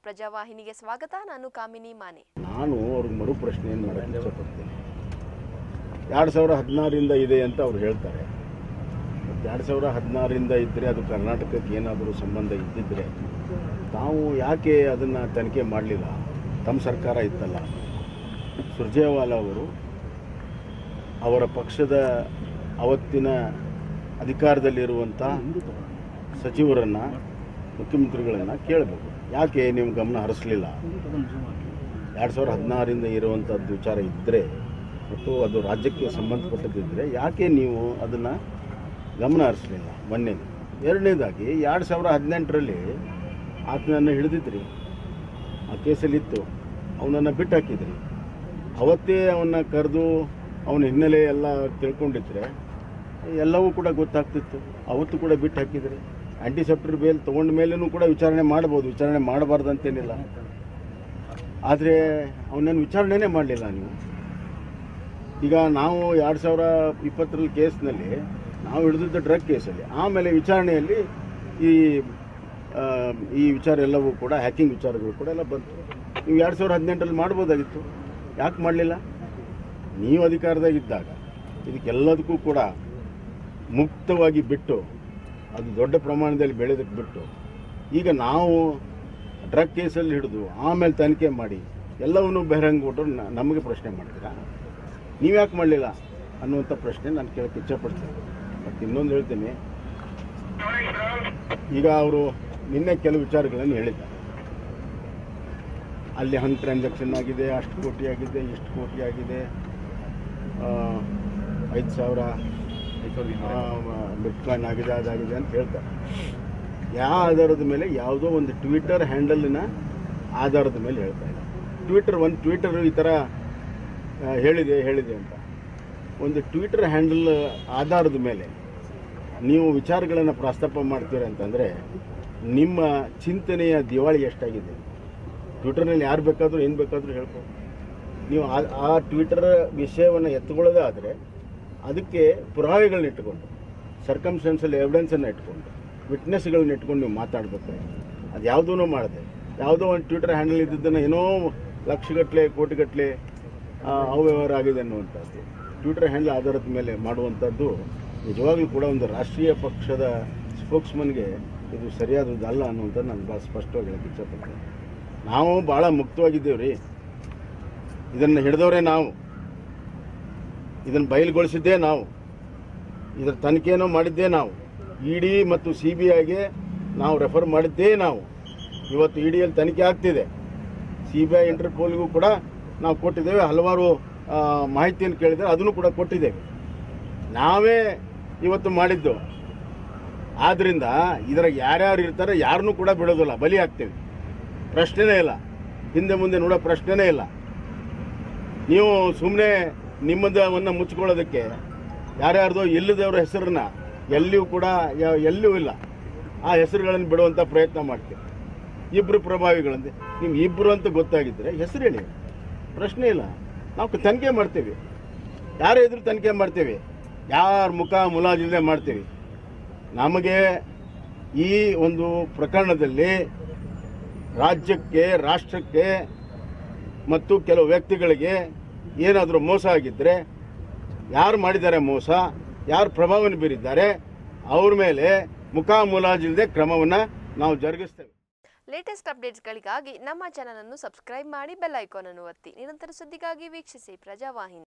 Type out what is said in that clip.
ಪ್ರಜಾವಾಹಿನಿಗೆ ಸ್ವಾಗತ ನಾನು ಕಾಮಿನಿ ಮಾನೆ ನಾನು ಅವ್ರಿಗೆ ಮರು ಪ್ರಶ್ನೆಯನ್ನು ಮಾಡೋಕ್ಕೆ ಇಷ್ಟಪಡ್ತೀನಿ ಎರಡು ಸಾವಿರ ಹದಿನಾರರಿಂದ ಇದೆ ಅಂತ ಅವ್ರು ಹೇಳ್ತಾರೆ ಮತ್ತು ಎರಡು ಸಾವಿರ ಹದಿನಾರರಿಂದ ಇದ್ದರೆ ಅದು ಕರ್ನಾಟಕಕ್ಕೆ ಏನಾದರೂ ಸಂಬಂಧ ಇದ್ದಿದ್ದರೆ ತಾವು ಯಾಕೆ ಅದನ್ನು ತನಿಖೆ ಮಾಡಲಿಲ್ಲ ತಮ್ಮ ಸರ್ಕಾರ ಇತ್ತಲ್ಲ ಸುರ್ಜೇವಾಲ ಅವರು ಅವರ ಪಕ್ಷದ ಅವತ್ತಿನ ಅಧಿಕಾರದಲ್ಲಿರುವಂಥ ಸಚಿವರನ್ನು ಮುಖ್ಯಮಂತ್ರಿಗಳನ್ನು ಕೇಳಬೇಕು ಯಾಕೆ ನೀವು ಗಮನ ಹರಿಸಲಿಲ್ಲ ಎರಡು ಸಾವಿರದ ಹದಿನಾರರಿಂದ ಇರುವಂಥದ್ದು ವಿಚಾರ ಇದ್ದರೆ ಮತ್ತು ಅದು ರಾಜ್ಯಕ್ಕೆ ಸಂಬಂಧಪಟ್ಟದಿದ್ದರೆ ಯಾಕೆ ನೀವು ಅದನ್ನು ಗಮನ ಹರಿಸಲಿಲ್ಲ ಮೊನ್ನೆ ಎರಡನೇದಾಗಿ ಎರಡು ಸಾವಿರದ ಹದಿನೆಂಟರಲ್ಲಿ ಆತನನ್ನು ಹಿಡಿದಿದ್ರಿ ಆ ಕೇಸಲ್ಲಿತ್ತು ಅವನನ್ನು ಬಿಟ್ಟು ಹಾಕಿದ್ರಿ ಅವತ್ತೇ ಅವನ್ನ ಕರೆದು ಅವನ ಹಿನ್ನೆಲೆ ಎಲ್ಲ ತಿಳ್ಕೊಂಡಿದ್ರೆ ಎಲ್ಲವೂ ಕೂಡ ಗೊತ್ತಾಗ್ತಿತ್ತು ಅವತ್ತು ಕೂಡ ಬಿಟ್ಟು ಹಾಕಿದ್ರಿ ಆ್ಯಂಟಿಸೆಪ್ಟರ್ ಬೇಲ್ ತೊಗೊಂಡ ಮೇಲೂ ಕೂಡ ವಿಚಾರಣೆ ಮಾಡ್ಬೋದು ವಿಚಾರಣೆ ಮಾಡಬಾರ್ದಂತೇನಿಲ್ಲ ಆದರೆ ಅವನನ್ನು ವಿಚಾರಣೆನೇ ಮಾಡಲಿಲ್ಲ ನೀವು ಈಗ ನಾವು ಎರಡು ಸಾವಿರ ಇಪ್ಪತ್ತರಲ್ಲಿ ಕೇಸ್ನಲ್ಲಿ ನಾವು ಹಿಡಿದಿದ್ದ ಡ್ರಗ್ ಕೇಸಲ್ಲಿ ಆಮೇಲೆ ವಿಚಾರಣೆಯಲ್ಲಿ ಈ ಆ, ಈ ವಿಚಾರ ಎಲ್ಲವೂ ಕೂಡ ಹ್ಯಾಕಿಂಗ್ ವಿಚಾರಗಳು ಕೂಡ ಎಲ್ಲ ಬಂತು ನೀವು ಎರಡು ಸಾವಿರದ ಹದಿನೆಂಟರಲ್ಲಿ ಮಾಡ್ಬೋದಾಗಿತ್ತು ಯಾಕೆ ಮಾಡಲಿಲ್ಲ ನೀವು ಅಧಿಕಾರದಾಗಿದ್ದಾಗ ಇದಕ್ಕೆಲ್ಲದಕ್ಕೂ ಕೂಡ ಮುಕ್ತವಾಗಿ ಬಿಟ್ಟು ಅದು ದೊಡ್ಡ ಪ್ರಮಾಣದಲ್ಲಿ ಬೆಳೆದಕ್ಕೆ ಬಿಟ್ಟು ಈಗ ನಾವು ಡ್ರಗ್ ಕೇಸಲ್ಲಿ ಹಿಡಿದು ಆಮೇಲೆ ತನಿಖೆ ಮಾಡಿ ಎಲ್ಲವನ್ನೂ ಬಹಿರಂಗ ಕೊಟ್ಟರು ನ- ನಮಗೆ ಪ್ರಶ್ನೆ ಮಾಡ್ತೀರಾ ನೀವು ಯಾಕೆ ಮಾಡಲಿಲ್ಲ ಅನ್ನುವಂಥ ಪ್ರಶ್ನೆ ನಾನು ಕೇಳಕ್ಕೆ ಇಚ್ಛಪಡ್ತೀನಿ ಮತ್ತು ಇನ್ನೊಂದು ಹೇಳ್ತೀನಿ ಈಗ ಅವರು ನಿನ್ನೆ ಕೆಲವು ವಿಚಾರಗಳನ್ನು ಹೇಳಿದ್ದಾರೆ ಅಲ್ಲಿ ಹಂಗೆ ಟ್ರಾನ್ಸಾಕ್ಷನ್ ಆಗಿದೆ ಅಷ್ಟು ಕೋಟಿ ಆಗಿದೆ ಇಷ್ಟು ಕೋಟಿ ಆಗಿದೆ ಆ, ಐದು ಸಾವಿರ ಬಿಟ್ಕಾಯಿನ್ ಆಗಿದೆ ಅದಾಗಿದೆ ಅಂತ ಹೇಳ್ತಾರೆ ಯಾವ ಆಧಾರದ ಮೇಲೆ ಯಾವುದೋ ಒಂದು ಟ್ವಿಟರ್ ಹ್ಯಾಂಡಲಿನ ಆಧಾರದ ಮೇಲೆ ಹೇಳ್ತಾ ಇದ್ದಾರೆ ಟ್ವಿಟರ್ ಒಂದು ಟ್ವಿಟರ್ ಈ ಥರ ಆ, ಹೇಳಿದೆ ಹೇಳಿದೆ ಅಂತ ಒಂದು ಟ್ವಿಟರ್ ಹ್ಯಾಂಡಲ್ ಆಧಾರದ ಮೇಲೆ ನೀವು ವಿಚಾರಗಳನ್ನು ಪ್ರಸ್ತಾಪ ಮಾಡ್ತೀರ ಅಂತಂದರೆ ನಿಮ್ಮ ಚಿಂತನೆಯ ದಿವಾಳಿ ಎಷ್ಟಾಗಿದೆ ಟ್ವಿಟರ್ನಲ್ಲಿ ಯಾರು ಬೇಕಾದರೂ ಏನು ಬೇಕಾದರೂ ಹೇಳ್ಬೋದು ನೀವು ಆ- ಆ ಟ್ವಿಟರ್ ವಿಷಯವನ್ನು ಎತ್ತುಕೊಳ್ಳೋದೇ ಆದರೆ ಅದಕ್ಕೆ ಪುರಾವೆಗಳನ್ನ ಇಟ್ಕೊಂಡು ಸರ್ಕಮ್ಸ್ಟೆನ್ಸಲ್ಲಿ ಎವಿಡೆನ್ಸನ್ನು ಇಟ್ಕೊಂಡು ವಿಟ್ನೆಸ್ಗಳನ್ನ ಇಟ್ಕೊಂಡು ನೀವು ಮಾತಾಡಬೇಕು ಅದು ಯಾವುದೂ ಮಾಡದೆ ಯಾವುದೋ ಒಂದು ಟ್ವಿಟರ್ ಹ್ಯಾಂಡಲ್ ಇದ್ದಿದ್ದನ್ನು ಏನೋ ಲಕ್ಷಗಟ್ಟಲೆ ಕೋಟಿಗಟ್ಟಲೆ ಆ, ಅವ್ಯವಹಾರ ಆಗಿದೆ ಅನ್ನುವಂಥದ್ದು ಟ್ವಿಟರ್ ಹ್ಯಾಂಡಲ್ ಆಧಾರದ ಮೇಲೆ ಮಾಡುವಂಥದ್ದು ನಿಜವಾಗ್ಲೂ ಕೂಡ ಒಂದು ರಾಷ್ಟ್ರೀಯ ಪಕ್ಷದ ಸ್ಪೋಕ್ಸ್ಮನ್ಗೆ ಇದು ಸರಿಯಾದದ್ದಲ್ಲ ಅನ್ನುವಂಥದ್ದು ನಾನು ಭಾಳ ಸ್ಪಷ್ಟವಾಗಿ ಹೇಳಕ್ಕೆ ಇಷ್ಟಪಡ್ತೀನಿ ನಾವು ಭಾಳ ಮುಕ್ತವಾಗಿದ್ದೇವೆ ರೀ ಇದನ್ನು ಹಿಡಿದವರೇ ನಾವು ಇದನ್ನು ಬಯಲುಗೊಳಿಸಿದ್ದೇ ನಾವು ಇದರ ತನಿಖೆಯನ್ನು ಮಾಡಿದ್ದೇ ನಾವು ಇ ಡಿ ಮತ್ತು ಸಿ ಬಿ ಐಗೆ ನಾವು ರೆಫರ್ ಮಾಡಿದ್ದೇ ನಾವು ಇವತ್ತು ಇ ಡಿಯಲ್ಲಿ ತನಿಖೆ ಆಗ್ತಿದೆ ಸಿ ಬಿ ಐ ಇಂಟರ್ಪೋಲ್ಗೂ ಕೂಡ ನಾವು ಕೊಟ್ಟಿದ್ದೇವೆ ಹಲವಾರು ಆ, ಮಾಹಿತಿಯನ್ನು ಕೇಳಿದರೆ ಅದನ್ನು ಕೂಡ ಕೊಟ್ಟಿದ್ದೇವೆ ನಾವೇ ಇವತ್ತು ಮಾಡಿದ್ದು ಆದ್ದರಿಂದ ಇದ್ರಾಗ ಯಾರ್ಯಾರು ಇರ್ತಾರೆ ಯಾರನ್ನೂ ಕೂಡ ಬಿಡೋದಿಲ್ಲ ಬಲಿ ಆಗ್ತೇವೆ ಪ್ರಶ್ನೆನೇ ಇಲ್ಲ ಹಿಂದೆ ಮುಂದೆ ನೋಡೋ ಪ್ರಶ್ನೆನೇ ಇಲ್ಲ ನೀವು ಸುಮ್ಮನೆ ನಿಮ್ಮದವನ್ನು ಮುಚ್ಕೊಳ್ಳೋದಕ್ಕೆ ಯಾರ್ಯಾರ್ದೋ ಇಲ್ಲದವ್ರ ಹೆಸರನ್ನ ಎಲ್ಲಿಯೂ ಕೂಡ ಯ- ಎಲ್ಲಿಯೂ ಇಲ್ಲ ಆ ಹೆಸರುಗಳನ್ನು ಬಿಡುವಂಥ ಪ್ರಯತ್ನ ಮಾಡ್ತೀವಿ ಇಬ್ಬರು ಪ್ರಭಾವಿಗಳಂತೆ ನೀವು ಇಬ್ಬರು ಅಂತ ಗೊತ್ತಾಗಿದ್ದರೆ ಹೆಸರು ಹೇಳಿ ಪ್ರಶ್ನೆ ಇಲ್ಲ ನಾವು ತನಿಖೆ ಮಾಡ್ತೀವಿ ಯಾರ ಎದುರು ತನಿಖೆ ಮಾಡ್ತೀವಿ ಯಾರ ಮುಖ ಮುಲಾಜಿಲ್ಲದೆ ಮಾಡ್ತೀವಿ ನಮಗೆ ಈ ಒಂದು ಪ್ರಕರಣದಲ್ಲಿ ರಾಜ್ಯಕ್ಕೆ ರಾಷ್ಟ್ರಕ್ಕೆ ಮತ್ತು ಕೆಲವು ವ್ಯಕ್ತಿಗಳಿಗೆ ಏನಾದರೂ ಮೋಸ ಆಗಿದ್ದರೆ ಯಾರು ಮಾಡಿದ್ದಾರೆ ಮೋಸ ಯಾರು ಪ್ರಭಾವವನ್ನು ಬೀರಿದ್ದಾರೆ ಅವ್ರ ಮೇಲೆ ಮುಖ ಮುಲಾಜಿಲ್ಲದೆ ಕ್ರಮವನ್ನು ನಾವು ಜರುಗಿಸ್ತೇವೆ ಲೇಟೆಸ್ಟ್ ಅಪ್ಡೇಟ್ಸ್ಗಳಿಗಾಗಿ ನಮ್ಮ ಚಾನಲ್ ಅನ್ನು ಸಬ್ಸ್ಕ್ರೈಬ್ ಮಾಡಿ ಬೆಲ್ ಐಕಾನ್ ಅನ್ನು ಒತ್ತಿ ನಿರಂತರ ಸುದ್ದಿಗಾಗಿ ವೀಕ್ಷಿಸಿ ಪ್ರಜಾವಾಹಿನಿ